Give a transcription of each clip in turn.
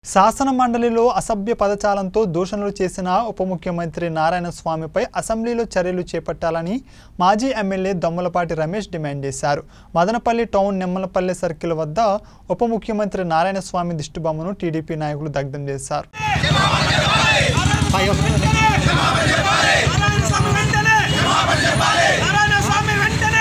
శాసన మండలిలో అసభ్య పదజాలంతో దూషణలు చేసిన ఉప ముఖ్యమంత్రి నారాయణ స్వామిపై అసెంబ్లీలో చర్యలు చేపట్టాలని మాజీ ఎమ్మెల్యే దొమ్మలపాటి రమేష్ డిమాండ్ చేశారు మదనపల్లి టౌన్ నిమ్మలపల్లి సర్కిల్ వద్ద ఉప ముఖ్యమంత్రి నారాయణ స్వామి దిష్టిబొమ్మను టీడీపీ నాయకులు దగ్ధం చేశారు నారాయణ స్వామి వెంటనే నారాయణ స్వామి వెంటనే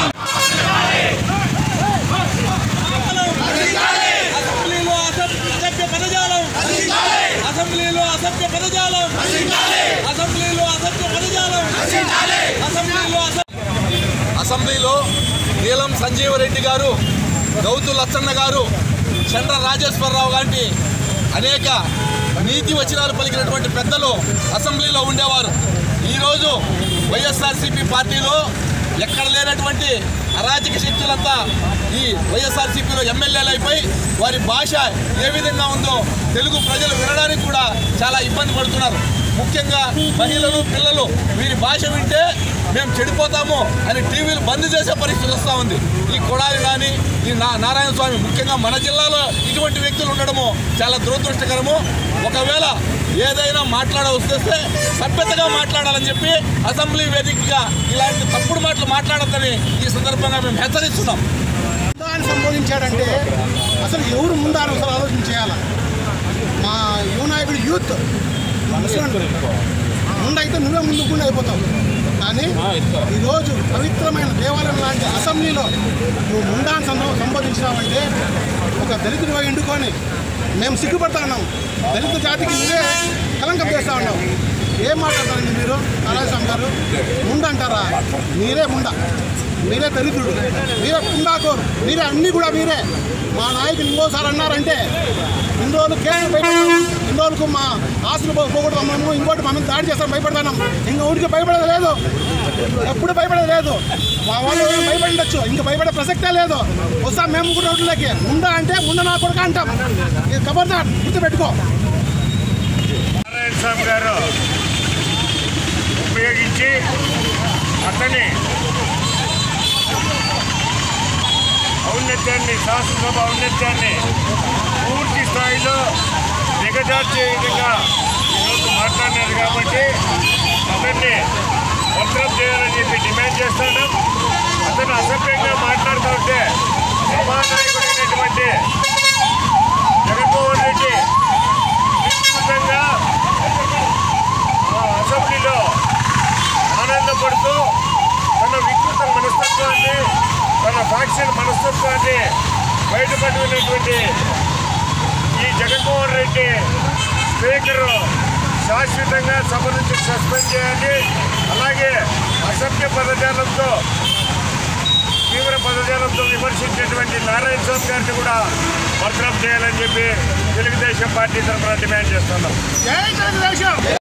అసెంబ్లీలో అసభ్య పదజాలం అసెంబ్లీలో అసభ్య పదజాలం అసెంబ్లీలో అసభ్య పదజాలం అసెంబ్లీలో అసభ్య అసెంబ్లీలో నీలం సంజీవరెడ్డి గారు గౌతు లచ్చన్న గారు చంద్ర రాజేశ్వరరావు గారి అనేక నీతి వచనాలు పలికినటువంటి పెద్దలు అసెంబ్లీలో ఉండేవారు ఈరోజు వైఎస్ఆర్సీపీ పార్టీలో ఎక్కడ లేనటువంటి అరాజక శక్తులంతా ఈ వైఎస్ఆర్సీపీలో ఎమ్మెల్యేలు అయిపోయి వారి భాష ఏ విధంగా ఉందో తెలుగు ప్రజలు వినడానికి కూడా చాలా ఇబ్బంది పడుతున్నారు ముఖ్యంగా మహిళలు పిల్లలు వీరి భాష వింటే మేము చెడిపోతాము అని టీవీలు బంద్ చేసే పరిస్థితి వస్తూ ఉంది ఈ కొడాలి కానీ ఈ నా నారాయణ స్వామి ముఖ్యంగా మన జిల్లాలో ఇటువంటి వ్యక్తులు ఉండడము చాలా దురదృష్టకరము ఒకవేళ ఏదైనా మాట్లాడ వస్తే సభ్యతగా మాట్లాడాలని చెప్పి అసెంబ్లీ వేదికగా ఇలాంటి తప్పుడు మాటలు మాట్లాడద్దని ఈ సందర్భంగా మేము హెచ్చరిస్తున్నాం అని సంబోధించాడంటే అసలు ఎవరు ముందారు అసలు ఆలోచన చేయాలి మా యువ నాయకుడు యూత్ ముసలాడు. ముందైతే నువ్వే ముందుకుండా అయిపోతావు కానీ ఈరోజు పవిత్రమైన దేవాలయం లాంటి అసెంబ్లీలో నువ్వు ముందాన్ని సంబో సంబోధించినావంటే ఒక దళితుడిగా ఎండుకొని మేము సిగ్గుపడతా ఉన్నాం దళిత జాతికి నువ్వే కలంకం చేస్తా ఉన్నావు ఏం మాట్లాడతారండి మీరు నారాయణస్వామి గారు ముండ అంటారా మీరే ముండ మీరే దళితుడు మీరే పుండాకోరు మీరే అన్నీ కూడా మీరే మా నాయకులు ఇంకోసారి అన్నారంటే ఇన్ని రోజులు కేసులు భయపడ్డాం ఇన్ని రోజులకు మా ఆస్తులు పో- పోగొడతాం మేము ఇంకోటి మా మీద దాడి చేస్తాం భయపడతాం ఇంకా ఊరికి భయపడేది లేదు ఎప్పుడు భయపడేది లేదు మా వాళ్ళు ఏం భయపడచ్చు ఇంకా భయపడే ప్రసక్తే లేదు వస్తాం మేము కూడా రోడ్లకి ముండ అంటే ముండ నా కొడుకు అంటాం ఇది కబర్దార్ గుర్తుపెట్టుకో నారాయణ స్వామి గారు ఉపయోగించి అతని ఔన్నత్యాన్ని శాసనసభ ఔన్నత్యాన్ని పూర్తి స్థాయిలో దిగజార్చే విధంగా ఈరోజు మాట్లాడినారు కాబట్టి అతన్ని భద్రం చేయాలని చెప్పి డిమాండ్ చేస్తాడు అతను అసభ్యంగా మాట్లాడుతూ ఉంటే సభానాయకుడైనటువంటి జగన్మోహన్ రెడ్డి విస్తృతంగా ఆ అసెంబ్లీలో ఆనందపడుతూ తన వికృత మనస్తత్వాన్ని తన ఫ్యాక్షన్ మనస్తత్వాన్ని బయటపడినటువంటి ఈ జగన్మోహన్ రెడ్డి స్పీకర్ శాశ్వతంగా సభ నుంచి సస్పెండ్ చేయాలి అలాగే అసభ్య పదజాలంతో తీవ్ర పదజాలంతో విమర్శించినటువంటి నారాయణ స్వామి గారిని కూడా బర్తరఫ్ చేయాలని చెప్పి తెలుగుదేశం పార్టీ తరఫున డిమాండ్ చేస్తున్నాం జై తెలుగుదేశం